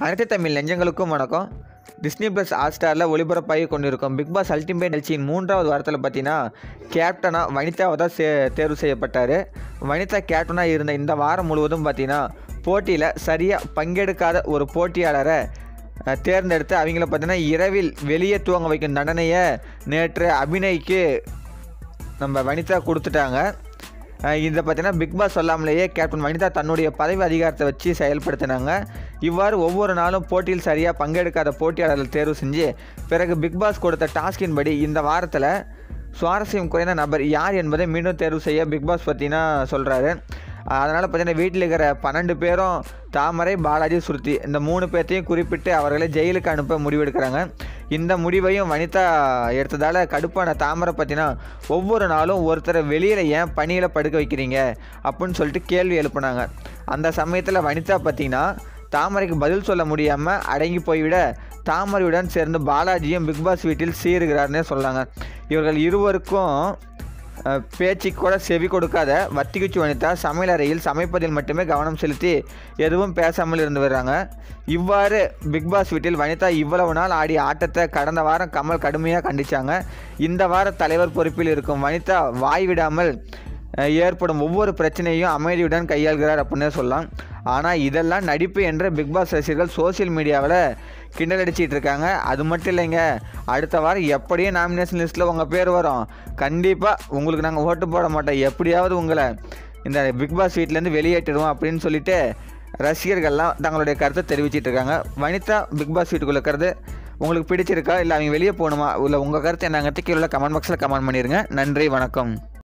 அனைத்து தமிழ் நெஞ்சங்களுக்கும் வணக்கம் Disney plus hot ஸ்டாரில் ஒளிபரப்பாகி கொண்டிருக்கும் பிக் பாஸ் அல்டிமேட் நிகழ்ச்சியின் மூன்றாவது வாரத்தில் பார்த்தீங்கன்னா கேப்டனாக வனிதாவை தான் சே தேர்வு செய்யப்பட்டார் வனிதா கேப்டனாக இருந்த இந்த வாரம் முழுவதும் பார்த்தீங்கன்னா போட்டியில் சரியாக பங்கெடுக்காத ஒரு போட்டியாளரை அஹ், தேர்ந்தெடுத்து அவங்கள பார்த்தீங்கன்னா இரவில் வெளியே துவங்க வைக்கும் தண்டனையை நேற்று அபிநய்க்கு நம்ம வனிதா கொடுத்துட்டாங்க அஹ் இதை பார்த்தீங்கன்னா பிக் பாஸ் சொல்லாமலேயே கேப்டன் வனிதா தன்னுடைய பதவி அதிகாரத்தை வச்சு செயல்படுத்தினாங்க இவ்வாறு ஒவ்வொரு நாளும் போட்டியில் சரியாக பங்கெடுக்காத போட்டியாளர்கள் தேர்வு செஞ்சு பிறகு பிக் பாஸ் கொடுத்த டாஸ்கின் படி இந்த வாரத்தில் சுவாரஸ்யம் குறைந்த நபர் யார் என்பதை மீண்டும் தேர்வு செய்ய பிக் பாஸ் பார்த்தீங்கன்னா சொல்கிறாரு அதனால் பார்த்தீங்கன்னா வீட்டில் இருக்கிற பன்னெண்டு பேரும் தாமரை பாலாஜி சுருதி இந்த மூணு பேர்த்தையும் குறிப்பிட்டு அவர்களை ஜெயிலுக்கு அனுப்ப முடிவெடுக்கிறாங்க இந்த முடிவையும் வனிதா எடுத்ததால் கடுப்பான தாமரை பார்த்தீங்கன்னா ஒவ்வொரு நாளும் ஒருத்தரை வெளியில் ஏன் பணியில் படுக்க வைக்கிறீங்க அப்படின்னு சொல்லிட்டு கேள்வி எழுப்புனாங்க அந்த சமயத்தில் வனிதா பார்த்தீங்கன்னா தாமரைக்கு பதில் சொல்ல முடியாமல் அடங்கி போய்விட தாமரையுடன் சேர்ந்து பாலாஜியும் பிக் பாஸ் வீட்டில் சீருகிறார்னே சொல்லாங்க இவர்கள் இருவருக்கும் அஹ், பேச்சுக்கு கூட செவி கொடுக்காத வத்திக்குச்சி வனிதா சமையலறையில் சமைப்பதில் மட்டுமே கவனம் செலுத்தி எதுவும் பேசாமல் இருந்து வர்றாங்க இவ்வாறு பிக் பாஸ் வீட்டில் வனிதா இவ்வளவு நாள் ஆடிய ஆட்டத்தை கடந்த வாரம் கமல் கடுமையாக கண்டிச்சாங்க இந்த வார தலைவர் பொறுப்பில் இருக்கும் வனிதா வாய் விடாமல் அஹ், ஏற்படும் ஒவ்வொரு பிரச்சனையும் அமைதியுடன் கையாள்கிறார் அப்படின்னு சொல்லலாம் ஆனால் இதெல்லாம் நடிப்பு என்று பிக் பாஸ் ரசிகர்கள் சோஷியல் மீடியாவில் கிண்டல் அடிச்சிட்டு இருக்காங்க அது மட்டும் இல்லைங்க அடுத்த வாரம் எப்படியும் நாமினேஷன் லிஸ்ட்டில் உங்கள் பேர் வரும் கண்டிப்பாக உங்களுக்கு நாங்கள் ஓட்டு போட மாட்டோம் எப்படியாவது உங்களை இந்த பிக் பாஸ் வீட்டிலேருந்து வெளியேற்றிடுவோம் அப்படின்னு சொல்லிட்டு ரசிகர்கள்லாம் தங்களுடைய கருத்தை தெரிவிச்சிட்டு இருக்காங்க வனிதா பிக் பாஸ் வீட்டுக்குள்ள இருக்கிறது உங்களுக்கு பிடிச்சிருக்கா இல்லை அவங்க வெளியே போகணுமா இல்லை உங்கள் கருத்து என்னங்கிறது கீழே கமெண்ட் பாக்ஸில் கமெண்ட் பண்ணிடுங்க நன்றி வணக்கம்